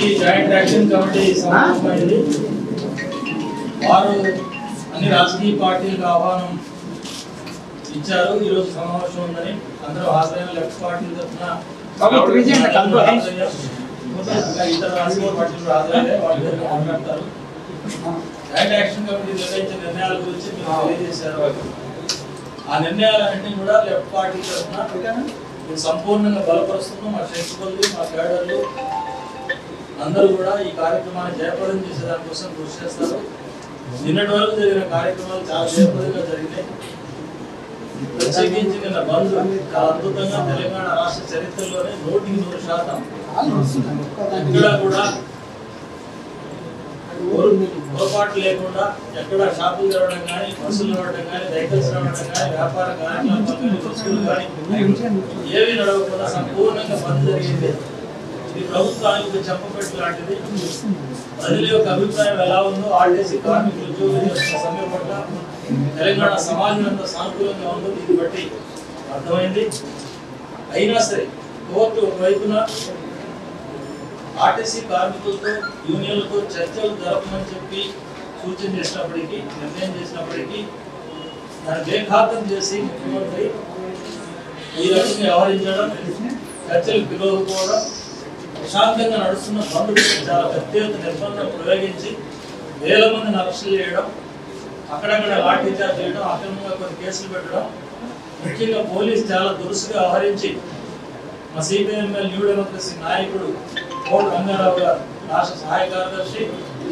Joint action committee సమావేశమైంది వారు అన్ని రాజకీయ పార్టీలకు ఆహ్వానం ఇచ్చారు ఈ రోజు సమావేశం ఉందని అందరూ హాజరైన లెఫ్ట్ పార్టీ తరఫున బాబు, విజయ్ అన్న కలుపు. ఇంకా ఇతర రాజకీయ పార్టీలు హాజరైతే వాళ్ళ దగ్గర మాట్లాడతారు జాయింట్ యాక్షన్ కమిటీ నిర్ణయించిన నిర్ణయాల గురించి మీరు తెలియజేశారు ఆ నిర్ణయాలన్నింటినీ కూడా లెఫ్ట్ పార్టీ తరఫున మేము సంపూర్ణంగా బలపరుస్తున్నాం మా శక్తి కొద్ది మా కేడర్లు అందరూ కూడా ఈ కార్యక్రమాన్ని జయప్రదం చేసే దానికోసం కృషి చేస్తారు నిన్నటి వరకు జరిగిన కార్యక్రమాలు చాలా జయప్రదంగా జరిగినాయి ప్రత్యేకించి నిన్న బంద్ చాలా అద్భుతంగా తెలంగాణ రాష్ట్ర చరిత్రలోనే నూటికి నూరు శాతం ఎక్కడ కూడా పొరపాటు లేకుండా ఎక్కడ షాపులు తెరవడం కానీ బస్సులు నడవడం కానీ వెహికల్స్ నడవడం కానీ వ్యాపార కార్యకలాపాలు కానీ వస్తువులు కానీ ఏవి నడవకుండా సంపూర్ణంగా బంద్ జరిగింది ఇది ప్రభుత్వానికి ఒక చెప్పపెట్టు లాంటిది ప్రజల యొక్క అభిప్రాయం ఎలా ఉందో ఆర్టీసీ కార్మికులు ఉద్యోగులు చేస్తున్న సమ్మె పట్ల తెలంగాణ సమాజం ఎంత సానుకూలంగా ఉందో దీన్ని బట్టి అర్థమైంది అయినా సరే కోర్టు ఒకవైపున ఆర్టీసీ కార్మికులతో యూనియన్లతో చర్చలు జరపమని చెప్పి సూచన చేసినప్పటికీ నిర్ణయం చేసినప్పటికీ దాన్ని బేఖాతం చేసి ముఖ్యమంత్రి ఈ రకంగా వ్యవహరించడం చర్చలు పిలవకపోవడం ప్రశాంతంగా నడుస్తున్న బంధువులు చాలా పెద్ద ఎత్తున నిర్బంధం ప్రయోగించి వేల మందిని అరెస్టులు చేయడం అక్కడక్కడ లాఠీ చార్జ్ చేయడం అక్రమంగా కొన్ని కేసులు పెట్టడం ముఖ్యంగా పోలీస్ చాలా దురుసుగా వ్యవహరించి మా సిపిఎంఎల్ న్యూ డెమోక్రసీ నాయకుడు కోట రంగారావు గారు రాష్ట్ర సహాయ కార్యదర్శి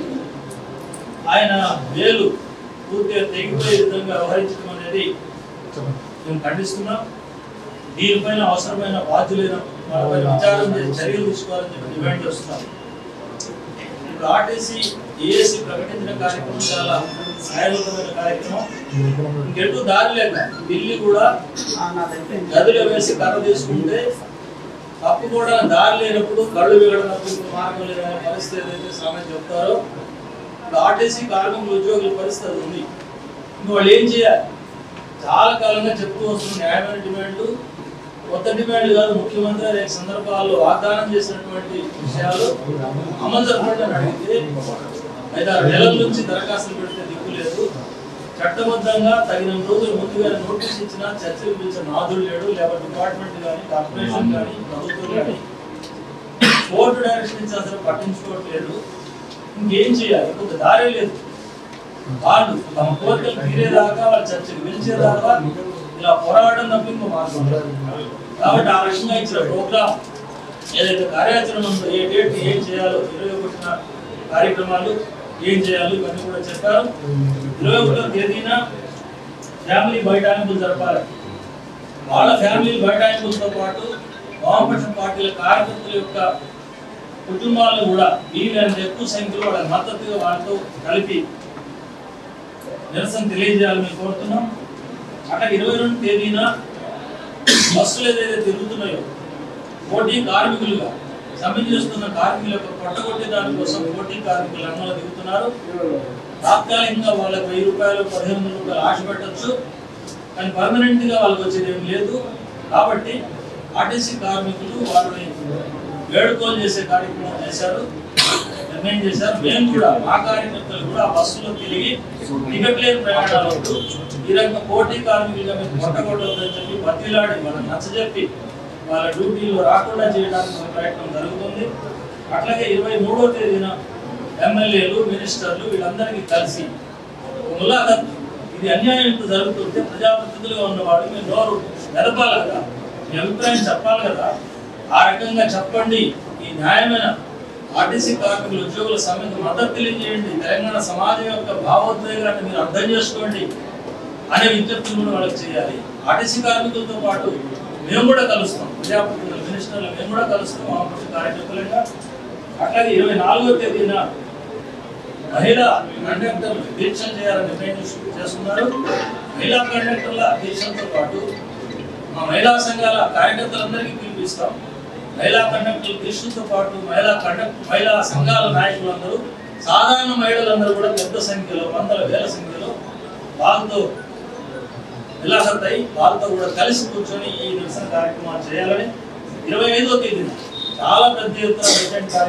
ఆయన వేలు పూర్తిగా తెగిపోయే విధంగా వ్యవహరించడం అనేది మేము ఖండిస్తున్నాం దీనిపైన అవసరమైన బాధ్యులైన వాళ్ళపై విచారం చేసి చర్యలు తీసుకోవాలని చెప్పి డిమాండ్ చేస్తున్నాం ఇప్పుడు ఆర్టీసీ ఏఎస్సీ ప్రకటించిన కార్యక్రమం చాలా న్యాయబద్ధమైన కార్యక్రమం ఇంకెటు దారి లేక ఢిల్లీ కూడా గదిలో వేసి కర్ర తీసుకుంటే తప్పు కూడా దారి లేనప్పుడు కళ్ళు విగడనప్పుడు ఇంకో మార్గం లేదనే పరిస్థితి ఏదైతే సామెత చెప్తారో ఇప్పుడు ఆర్టీసీ కార్మికులు ఉద్యోగుల పరిస్థితి అది ఉంది ఇంక వాళ్ళు ఏం చేయాలి చాలా కాలంగా చెప్తూ వస్తున్న న్యాయమైన డిమాండ్లు కొత్త డిమాండ్లు కాదు ముఖ్యమంత్రి అనేక సందర్భాల్లో వాగ్దానం చేసినటువంటి విషయాలు అమలు జరపండి అని అడిగితే ఐదారు నెలల నుంచి దరఖాస్తులు పెడితే దిక్కు లేదు చట్టబద్ధంగా తగిన రోజులు ముందుగా నోటీస్ ఇచ్చిన చర్చలు పిలిచిన నాదుడు లేడు లేబర్ డిపార్ట్మెంట్ కానీ కార్పొరేషన్ కానీ ప్రభుత్వం కానీ కోర్టు డైరెక్షన్ ఇచ్చి అసలు పట్టించుకోవట్లేదు ఇంకేం చేయాలి ఇంకొక దారే లేదు వాళ్ళు తమ కోరికలు తీరేదాకా వాళ్ళ చర్చలు పిలిచేదాకా ఇలా పోరాడడం తప్ప ఇంకో మార్గం లేదు. కాబట్టి ఆ రకంగా ఇచ్చిన ప్రోగ్రామ్ ఏదైతే కార్యాచరణ ఉందో ఏ డేట్ ఏం చేయాలో ఇరవై ఒకటిన కార్యక్రమాలు ఏం చేయాలో ఇవన్నీ కూడా చెప్పారు ఇరవై ఒకటో తేదీన ఫ్యామిలీ బైఠాయింపులు జరపాలి వాళ్ళ ఫ్యామిలీ బైఠాయింపులతో పాటు వామపక్ష పార్టీల కార్యకర్తల యొక్క కుటుంబాలు కూడా వీలైనంత ఎక్కువ సంఖ్యలో వాళ్ళ మద్దతుగా వాళ్ళతో కలిపి నిరసన తెలియజేయాలని మేము కోరుతున్నాం అట్లా ఇరవై రెండు తేదీన బస్సులు ఏదైతే తిరుగుతున్నాయో పోటీ కార్మికులుగా సమ్మె చేస్తున్న కార్మికుల యొక్క పొట్టగొట్టే దానికోసం పోటీ కార్మికులు రంగంలో దిగుతున్నారు తాత్కాలికంగా వాళ్ళకి వెయ్యి రూపాయలు పదిహేను వందల రూపాయలు ఆశ పెట్టచ్చు కానీ పర్మనెంట్ గా వాళ్ళకి వచ్చేది ఏం లేదు కాబట్టి ఆర్టీసీ కార్మికులు వాళ్ళని వేడుకోలు చేసే కార్యక్రమం చేశారు నిర్ణయం చేశారు మేము కూడా మా కార్యకర్తలు కూడా ఆ బస్సులో తిరిగి టికెట్ లేని ప్రయాణాలు వద్దు ఈ రకంగా పోటీ కార్మికులుగా మేము కొట్టకూడదని చెప్పి బతిలాడి వాళ్ళని నచ్చజెప్పి వాళ్ళ డ్యూటీలో రాకుండా చేయడానికి ఒక ప్రయత్నం జరుగుతుంది అట్లాగే ఇరవై మూడో తేదీన ఎమ్మెల్యేలు మినిస్టర్లు వీళ్ళందరికీ కలిసి ఒక ములాఖత్ ఇది అన్యాయం ఇంత జరుగుతుంటే ప్రజాప్రతినిధులుగా ఉన్నవాడు మీరు నోరు మెదపాలి కదా మీ అభిప్రాయం చెప్పాలి కదా ఆ రకంగా చెప్పండి ఈ న్యాయమైన ఆర్టీసీ కార్మికుల ఉద్యోగుల సమ్మెకు మద్దతు తెలియజేయండి తెలంగాణ సమాజం యొక్క భావోద్వేగాన్ని మీరు అర్థం చేసుకోండి అనే విజ్ఞప్తులు కూడా వాళ్ళకి చేయాలి ఆర్టీసీ కార్మికులతో పాటు మేము కూడా కలుస్తాం ప్రజాప్రతినిధుల మినిస్టర్లు మేము కూడా కలుస్తాం వామపక్ష కార్యకర్తలుగా అట్లాగే ఇరవై నాలుగో తేదీన మహిళా కండక్టర్లు దీక్షలు చేయాలని నిర్ణయం చేసు- చేస్తున్నారు మహిళా కండక్టర్ల దీక్షలతో పాటు మా మహిళా సంఘాల కార్యకర్తలందరికీ పిలిపిస్తాం మహిళా కండక్టర్ల దీక్షలతో పాటు మహిళా కండక్టర్ మహిళా సంఘాల నాయకులందరూ సాధారణ మహిళలందరూ కూడా పెద్ద సంఖ్యలో వందల వేల సంఖ్యలో వాళ్ళతో విలాసత్ అయి వాళ్ళతో కూడా కలిసి కూర్చొని ఈ నిరసన కార్యక్రమాలు చేయాలని ఇరవై ఐదో తేదీన చాలా పెద్ద ఎత్తున రిటర్న్ కార్యక్రమం చేయాలి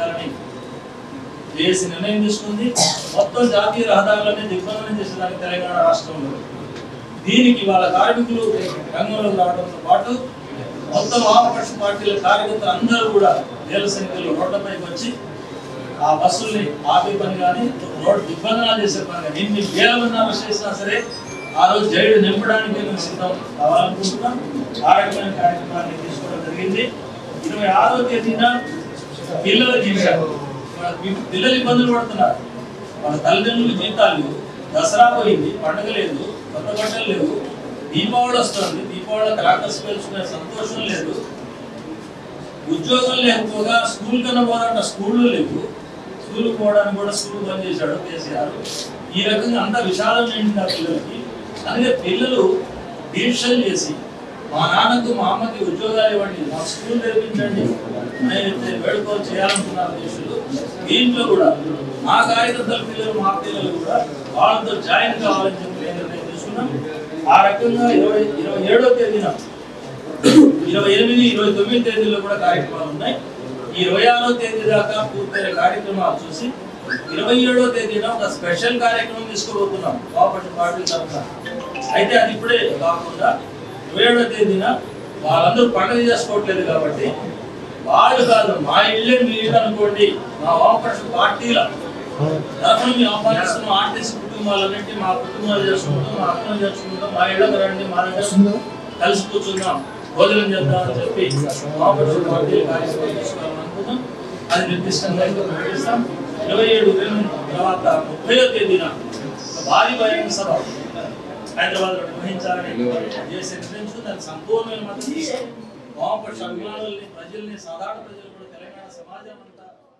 చేయాలని చేసి నిర్ణయం తీసుకుంది మొత్తం జాతీయ రహదారులన్నీ దిగ్బంధనం చేసేదానికి తెలంగాణ రాష్ట్రంలో దీనికి వాళ్ళ కార్మికులు రంగంలోకి రావడంతో పాటు మొత్తం వామపక్ష పార్టీల కార్యకర్తలు అందరూ కూడా వేల సంఖ్యలో రోడ్లపైకి వచ్చి ఆ బస్సుల్ని ఆపే పని కానీ రోడ్ దిగ్బంధనాలు చేసే పని కానీ ఎన్ని వేల మంది అరెస్ట్ చేసినా సరే ఆ రోజు జైలు నింపడానికి మేము సిద్ధం కావాలనుకుంటున్నాం ఆ రకమైన కార్యక్రమాన్ని తీసుకోవడం జరిగింది ఇరవై ఆరో తేదీన పిల్లల జీవితాలు వాళ్ళ పి- పిల్లలు ఇబ్బందులు పడుతున్నారు వాళ్ళ తల్లిదండ్రులు జీతాలు లేవు దసరా పోయింది పండగ లేదు కొత్త బట్టలు లేవు దీపావళి వస్తుంది దీపావళి క్రాకర్స్ పేల్చుకునే సంతోషం లేదు ఉద్యోగం లేకపోగా స్కూల్ కన్నా పోదంట స్కూళ్ళు లేవు స్కూల్ పోవడానికి కూడా స్కూల్ బంద్ చేశాడు కేసీఆర్ ఈ రకంగా అంత విషాదం నిండింది ఆ పిల్లలకి అందుకే పిల్లలు దీక్షలు చేసి మా నాన్నకు మా అమ్మకి ఉద్యోగాలు ఇవ్వండి మా స్కూల్ తెరిపించండి నేనైతే వేడుకోలు చేయాలనుకున్నారు దేశులు దీంట్లో కూడా మా కార్యకర్తల పిల్లలు మా పిల్లలు కూడా వాళ్ళతో జాయిన్ కావాలని చెప్పి నేను నిర్ణయం తీసుకున్నాం ఆ రకంగా ఇరవై ఇరవై ఏడో తేదీన ఇరవై ఎనిమిది ఇరవై తొమ్మిది తేదీల్లో కూడా కార్యక్రమాలు ఉన్నాయి ఈ ఇరవై ఆరో తేదీ దాకా పూర్తయిన కార్యక్రమాలు చూసి ఇరవై ఏడో తేదీన ఒక స్పెషల్ కార్యక్రమం తీసుకోబోతున్నాం కోఆపరేటివ్ పార్టీ తరఫున అయితే అది ఇప్పుడే కాకుండా ఇరవై ఏడో తేదీన వాళ్ళందరూ పండుగ చేసుకోవట్లేదు కాబట్టి వాళ్ళు కాదు మా ఇల్లే మీ ఇల్లు అనుకోండి మా వామపక్ష పార్టీల తరఫున మేము ఆహ్వానిస్తున్నాం ఆర్టీసీ కుటుంబాలన్నింటి మా కుటుంబాలు చేసుకుంటాం మా అర్థం చేసుకుంటాం మా ఇళ్ళకి రండి మా దగ్గర కలిసి కూర్చుందాం భోజనం చేద్దామని చెప్పి వామపక్ష పార్టీలు కార్యక్రమం తీసుకోవాలనుకుంటున్నాం అది నిర్దిష్టంగా ఇంకా ప్రకటిస్తాం ఇరవై ఏడు తర్వాత ముప్పయో తేదీన ఒక భారీ బహిరంగ సభ హైదరాబాద్ లో నిర్వహించాలని చేసి నిర్ణయించుకుని దానికి సంపూర్ణమైన మద్దతు ఇస్తాం. వామపక్ష అభిమానుల్ని ప్రజల్ని సాధారణ ప్రజలు కూడా తెలంగాణ సమాజం అంతా